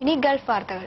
ഇനി ഗൾഫ് വാർത്തകൾ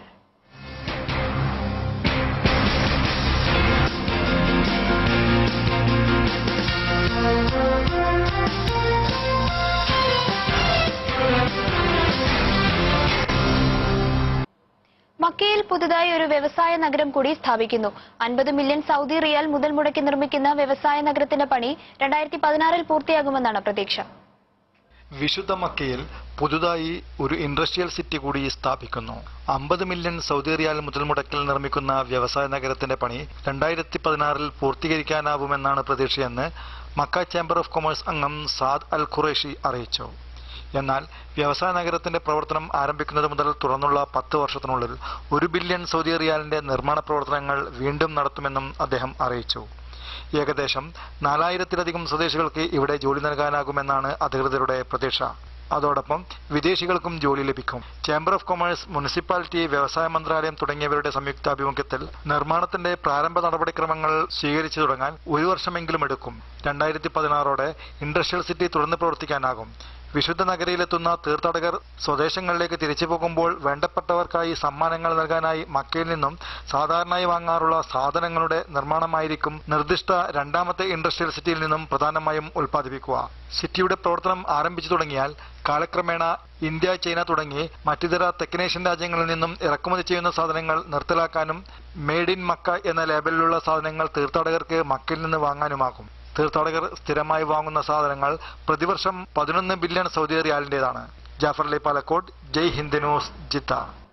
മക്കയിൽ പുതുതായി ഒരു വ്യവസായ നഗരം കൂടി സ്ഥാപിക്കുന്നു അൻപത് മില്യൺ സൗദി റിയാൽ മുതൽ മുടക്കി നിർമ്മിക്കുന്ന വ്യവസായ നഗരത്തിന്റെ പണി രണ്ടായിരത്തി പതിനാറിൽ പൂർത്തിയാകുമെന്നാണ് പ്രതീക്ഷ വിശുദ്ധ മക്കയിൽ പുതുതായി ഒരു ഇൻഡസ്ട്രിയൽ സിറ്റി കൂടി സ്ഥാപിക്കുന്നു അമ്പത് മില്യൺ സൗദി റിയാൽ മുതൽ മുടക്കിൽ നിർമ്മിക്കുന്ന വ്യവസായ നഗരത്തിന്റെ പണി രണ്ടായിരത്തി പതിനാറിൽ പൂർത്തീകരിക്കാനാവുമെന്നാണ് പ്രതീക്ഷയെന്ന് മക്ക ചേംബർ ഓഫ് കൊമേഴ്സ് അംഗം സാദ് അൽ ഖുറേഷി അറിയിച്ചു എന്നാൽ വ്യവസായ നഗരത്തിന്റെ പ്രവർത്തനം ആരംഭിക്കുന്നത് മുതൽ തുറന്നുള്ള പത്ത് വർഷത്തിനുള്ളിൽ ഒരു ബില്യൺ സൗദി റിയാലിന്റെ നിർമ്മാണ പ്രവർത്തനങ്ങൾ വീണ്ടും നടത്തുമെന്നും അദ്ദേഹം അറിയിച്ചു ഏകദേശം നാലായിരത്തിലധികം സ്വദേശികൾക്ക് ഇവിടെ ജോലി നൽകാനാകുമെന്നാണ് അധികൃതരുടെ പ്രതീക്ഷ അതോടൊപ്പം വിദേശികൾക്കും ജോലി ലഭിക്കും ചേംബർ ഓഫ് കൊമേഴ്സ് മുനിസിപ്പാലിറ്റി വ്യവസായ മന്ത്രാലയം തുടങ്ങിയവരുടെ സംയുക്താഭിമുഖ്യത്തിൽ നിർമ്മാണത്തിന്റെ പ്രാരംഭ നടപടിക്രമങ്ങൾ സ്വീകരിച്ചു തുടങ്ങാൻ ഒരു വർഷമെങ്കിലും എടുക്കും രണ്ടായിരത്തി പതിനാറോടെ ഇൻഡസ്ട്രിയൽ സിറ്റി തുറന്നു പ്രവർത്തിക്കാനാകും വിശുദ്ധ നഗരിയിലെത്തുന്ന തീർത്ഥാടകർ സ്വദേശങ്ങളിലേക്ക് തിരിച്ചു പോകുമ്പോൾ വേണ്ടപ്പെട്ടവർക്കായി സമ്മാനങ്ങൾ നൽകാനായി മക്കയിൽ നിന്നും സാധാരണയായി വാങ്ങാറുള്ള സാധനങ്ങളുടെ നിർമ്മാണമായിരിക്കും നിർദ്ദിഷ്ട രണ്ടാമത്തെ ഇൻഡസ്ട്രിയൽ സിറ്റിയിൽ നിന്നും പ്രധാനമായും ഉൽപ്പാദിപ്പിക്കുക സിറ്റിയുടെ പ്രവർത്തനം ആരംഭിച്ചു തുടങ്ങിയാൽ കാലക്രമേണ ഇന്ത്യ ചൈന തുടങ്ങി മറ്റിതര തെക്കനേഷ്യൻ രാജ്യങ്ങളിൽ നിന്നും ഇറക്കുമതി ചെയ്യുന്ന സാധനങ്ങൾ നിർത്തലാക്കാനും മെയ്ഡ് ഇൻ മക്ക എന്ന ലേബലിലുള്ള സാധനങ്ങൾ തീർത്ഥാടകർക്ക് മക്കയിൽ നിന്ന് വാങ്ങാനുമാകും തീർത്ഥാടകർ സ്ഥിരമായി വാങ്ങുന്ന സാധനങ്ങൾ പ്രതിവർഷം പതിനൊന്ന് ബില്യൺ സൗദി റിയാലിന്റേതാണ് ജാഫർ അലി പാലക്കോട് ജയ് ഹിന്ദ് ന്യൂസ് ജിത്ത